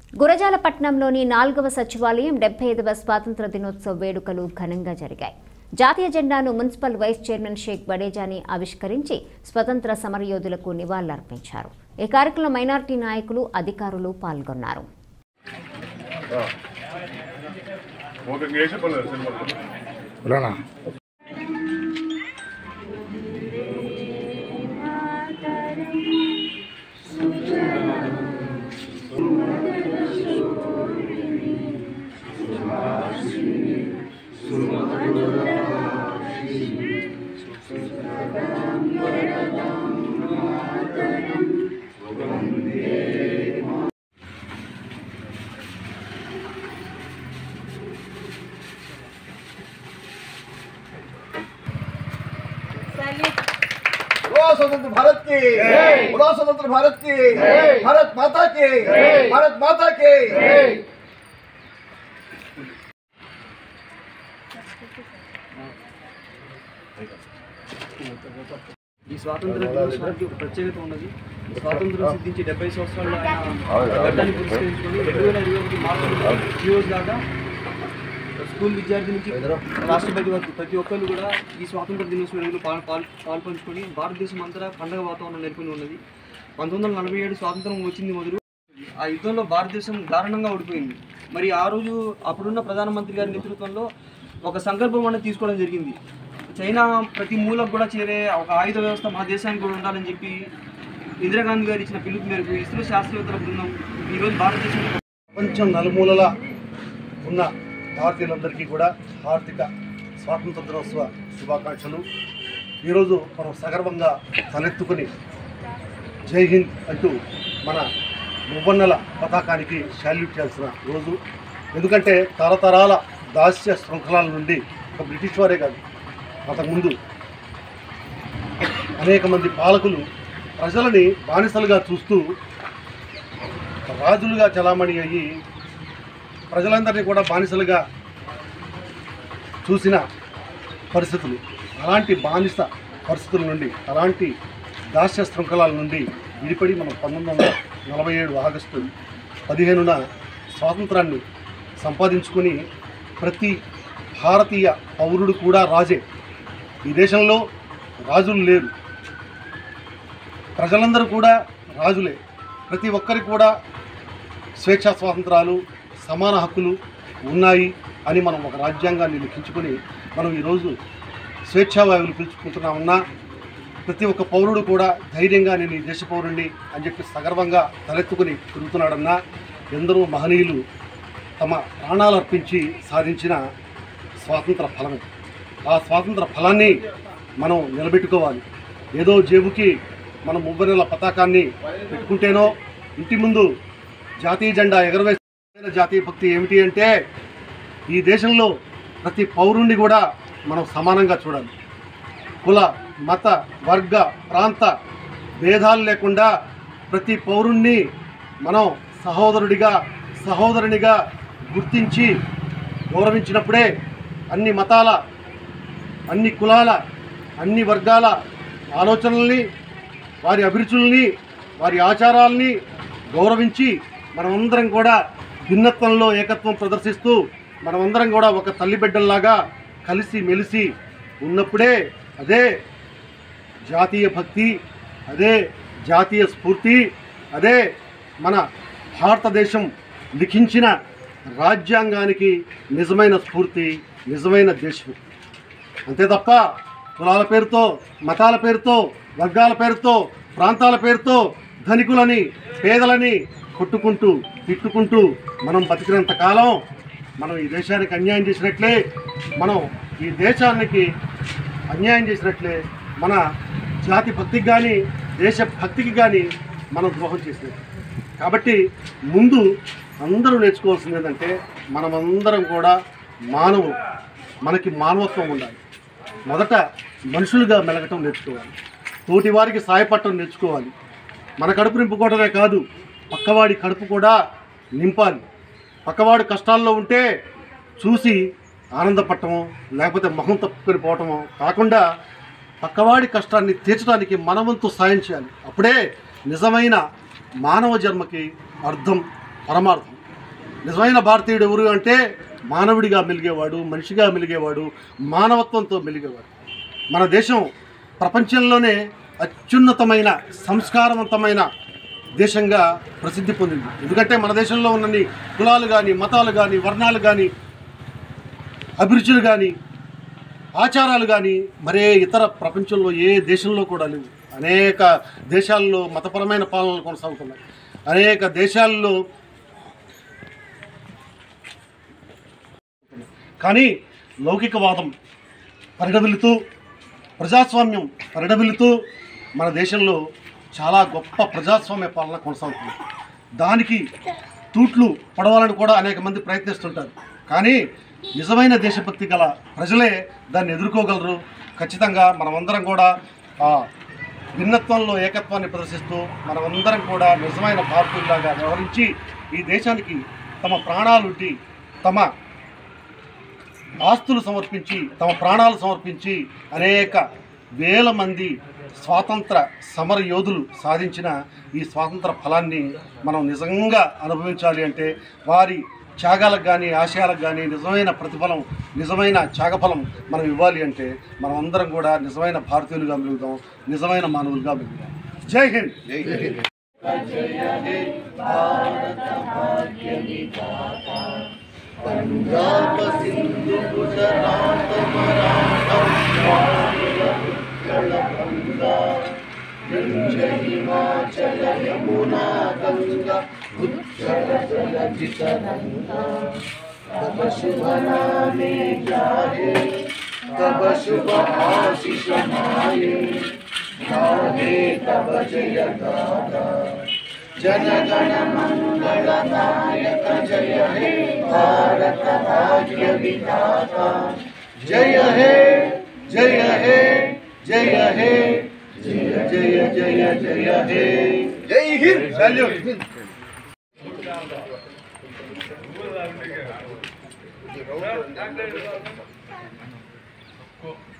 గురజాలపట్నంలోని నాలుగవ సచివాలయం డెబ్బై ఐదవ స్వాతంత్ర దినోత్సవ వేడుకలు ఘనంగా జరిగాయి జాతీయ జెండాను municipal vice chairman Shaik Badejani ఆవిష్కరించి స్వతంత్ర సమరయోధులకు నివాళులర్పించారు ఈ కార్యక్రమంలో మైనార్టీ నాయకులు అధికారులు పాల్గొన్నారు ఒక వేసే పర్లేదు సినిమా రానా बोलो स्वतंत्र भारत की बोलो स्वतंत्र भारत की भारत माता की भारत माता की ఈ స్వాతంత్ర దినోత్సవానికి ఒక ప్రత్యేకత ఉన్నది స్వాతంత్రం సిద్ధించి డెబ్బై సంవత్సరాలు ఆయన గడ్డాన్ని పురస్కరించుకొని రెండు వేల ఇరవై ఒకటి మార్చి ఈ రోజు దాకా స్కూల్ విద్యార్థి నుంచి రాష్ట్రపతి వరకు ప్రతి ఒక్కరు కూడా ఈ స్వాతంత్ర దినోత్సవం వేడుకలు పాల్ పాల్ పాల్పంచుకొని భారతదేశం అంతటా పండగ వాతావరణం నెలకొని ఉన్నది పంతొమ్మిది వందల నలభై ఏడు స్వాతంత్రం వచ్చింది మొదలు ఆ యుద్ధంలో భారతదేశం దారుణంగా ఓడిపోయింది మరి ఆ రోజు అప్పుడున్న ప్రధానమంత్రి గారి నేతృత్వంలో ఒక సంకల్పం అనేది తీసుకోవడం జరిగింది చైనా ప్రతి మూలకు కూడా చేరే ఒక ఆయుధ వ్యవస్థ మా దేశానికి కూడా ఉండాలని చెప్పి ఇందిరాగాంధీ గారు ఇచ్చిన పిలుపు మేరకు ఇస్రో శాస్త్రవేత్తల బృందం ఈరోజు భారతదేశం ప్రపంచం నలుమూలల ఉన్న భారతీయులందరికీ కూడా హార్దిక స్వాతంత్ర దినోత్సవ శుభాకాంక్షలు ఈరోజు మనం సగర్వంగా తలెత్తుకుని జై హింద్ అంటూ మన మువ్వన్నెల పతాకానికి శాల్యూట్ చేయాల్సిన రోజు ఎందుకంటే తరతరాల దాస్య శృంఖలాల నుండి ఒక బ్రిటిష్ వారే కాదు అంతకుముందు అనేక మంది పాలకులు ప్రజలని బానిసలుగా చూస్తూ రాజులుగా చలామణి అయ్యి ప్రజలందరినీ కూడా బానిసలుగా చూసిన పరిస్థితులు అలాంటి బానిస పరిస్థితుల నుండి అలాంటి దాస్య శృంఖలాల నుండి విడిపడి మనం పంతొమ్మిది వందల నలభై ఏడు ఆగస్టు పదిహేనున స్వాతంత్రాన్ని సంపాదించుకొని ప్రతి భారతీయ పౌరుడు కూడా రాజే ఈ దేశంలో రాజులు లేరు ప్రజలందరూ కూడా రాజులే ప్రతి ఒక్కరికి కూడా స్వేచ్ఛా స్వాతంత్రాలు సమాన హక్కులు ఉన్నాయి అని మనం ఒక రాజ్యాంగాన్ని లిఖించుకొని మనం ఈరోజు స్వేచ్ఛావాయువులు పిలుచుకుంటున్నామన్నా ప్రతి ఒక్క పౌరుడు కూడా ధైర్యంగా నేను ఈ దేశ పౌరుణ్ణి అని చెప్పి సగర్వంగా తలెత్తుకుని తిరుగుతున్నాడన్నా ఎందరో మహనీయులు తమ ప్రాణాలు అర్పించి సాధించిన స్వాతంత్ర ఫలమే ఆ స్వాతంత్ర ఫలాన్ని మనం నిలబెట్టుకోవాలి ఏదో జేబుకి మనం ముప్పై నెలల పతాకాన్ని పెట్టుకుంటేనో ఇంటి ముందు జాతీయ జెండా ఎగరవేసిన జాతీయ భక్తి ఏమిటి అంటే ఈ దేశంలో ప్రతి పౌరుణ్ణి కూడా మనం సమానంగా చూడాలి కుల మత వర్గ ప్రాంత భేదాలు లేకుండా ప్రతి పౌరుణ్ణి మనం సహోదరుడిగా సహోదరునిగా గుర్తించి గౌరవించినప్పుడే అన్ని మతాల అన్ని కులాల అన్ని వర్గాల ఆలోచనల్ని వారి అభిరుచుల్ని వారి ఆచారాల్ని గౌరవించి మనమందరం కూడా భిన్నత్వంలో ఏకత్వం ప్రదర్శిస్తూ మనమందరం కూడా ఒక తల్లి బిడ్డల్లాగా కలిసి మెలిసి ఉన్నప్పుడే అదే జాతీయ భక్తి అదే జాతీయ స్ఫూర్తి అదే మన భారతదేశం లిఖించిన రాజ్యాంగానికి నిజమైన స్ఫూర్తి నిజమైన దేశం అంతే తప్ప కులాల పేరుతో మతాల పేరుతో వర్గాల పేరుతో ప్రాంతాల పేరుతో ధనికులని పేదలని కొట్టుకుంటూ తిట్టుకుంటూ మనం బతికినంత కాలం మనం ఈ దేశానికి అన్యాయం చేసినట్లే మనం ఈ దేశానికి అన్యాయం చేసినట్లే మన జాతి భక్తికి కానీ దేశ భక్తికి కానీ మనం ద్రోహం చేసినట్టు కాబట్టి ముందు అందరూ నేర్చుకోవాల్సింది ఏంటంటే మనమందరం కూడా మానవులు మనకి మానవత్వం ఉండాలి మొదట మనుషులుగా మెలగటం నేర్చుకోవాలి తోటి వారికి సాయపడటం నేర్చుకోవాలి మన కడుపు నింపుకోవడమే కాదు పక్కవాడి కడుపు కూడా నింపాలి పక్కవాడు కష్టాల్లో ఉంటే చూసి ఆనందపడటమో లేకపోతే మొహం తప్పుకొని పోవటమో కాకుండా పక్కవాడి కష్టాన్ని తీర్చడానికి మనవంతు సాయం చేయాలి అప్పుడే నిజమైన మానవ జన్మకి అర్థం పరమార్థం నిజమైన భారతీయుడు ఎవరు అంటే మానవుడిగా మెలిగేవాడు మనిషిగా మెలిగేవాడు మానవత్వంతో మెలిగేవాడు మన దేశం ప్రపంచంలోనే అత్యున్నతమైన సంస్కారవంతమైన దేశంగా ప్రసిద్ధి పొందింది ఎందుకంటే మన దేశంలో ఉన్నన్ని కులాలు కానీ మతాలు కానీ వర్ణాలు కానీ అభిరుచులు కానీ ఆచారాలు కానీ మరే ఇతర ప్రపంచంలో ఏ దేశంలో కూడా లేవు అనేక దేశాల్లో మతపరమైన పాలనలు కొనసాగుతున్నాయి అనేక దేశాల్లో కానీ లౌకికవాదం పరిడవిల్లుతూ ప్రజాస్వామ్యం పరిడవిల్లుతూ మన దేశంలో చాలా గొప్ప ప్రజాస్వామ్య పాలన కొనసాగుతుంది దానికి తూట్లు పడవాలని కూడా అనేక మంది ప్రయత్నిస్తుంటారు కానీ నిజమైన దేశభక్తి గల ప్రజలే దాన్ని ఎదుర్కోగలరు ఖచ్చితంగా మనమందరం కూడా ఆ భిన్నత్వంలో ఏకత్వాన్ని ప్రదర్శిస్తూ మనమందరం కూడా నిజమైన భారతీయులాగా వ్యవహరించి ఈ దేశానికి తమ ప్రాణాలుంటి తమ ఆస్తులు సమర్పించి తమ ప్రాణాలు సమర్పించి అనేక వేల మంది స్వాతంత్ర సమర యోధులు సాధించిన ఈ స్వాతంత్ర ఫలాన్ని మనం నిజంగా అనుభవించాలి అంటే వారి త్యాగాలకు కానీ ఆశయాలకు కానీ నిజమైన ప్రతిఫలం నిజమైన త్యాగఫలం మనం ఇవ్వాలి అంటే మనం అందరం కూడా నిజమైన భారతీయులుగా మెలుగుదాం నిజమైన మానవులుగా మెలుగుదాం జై హింద్ జయ హే జయ హే జయ హే జయ జయ జయ జయ హే జై హింద్ సాల్యూట్ Go.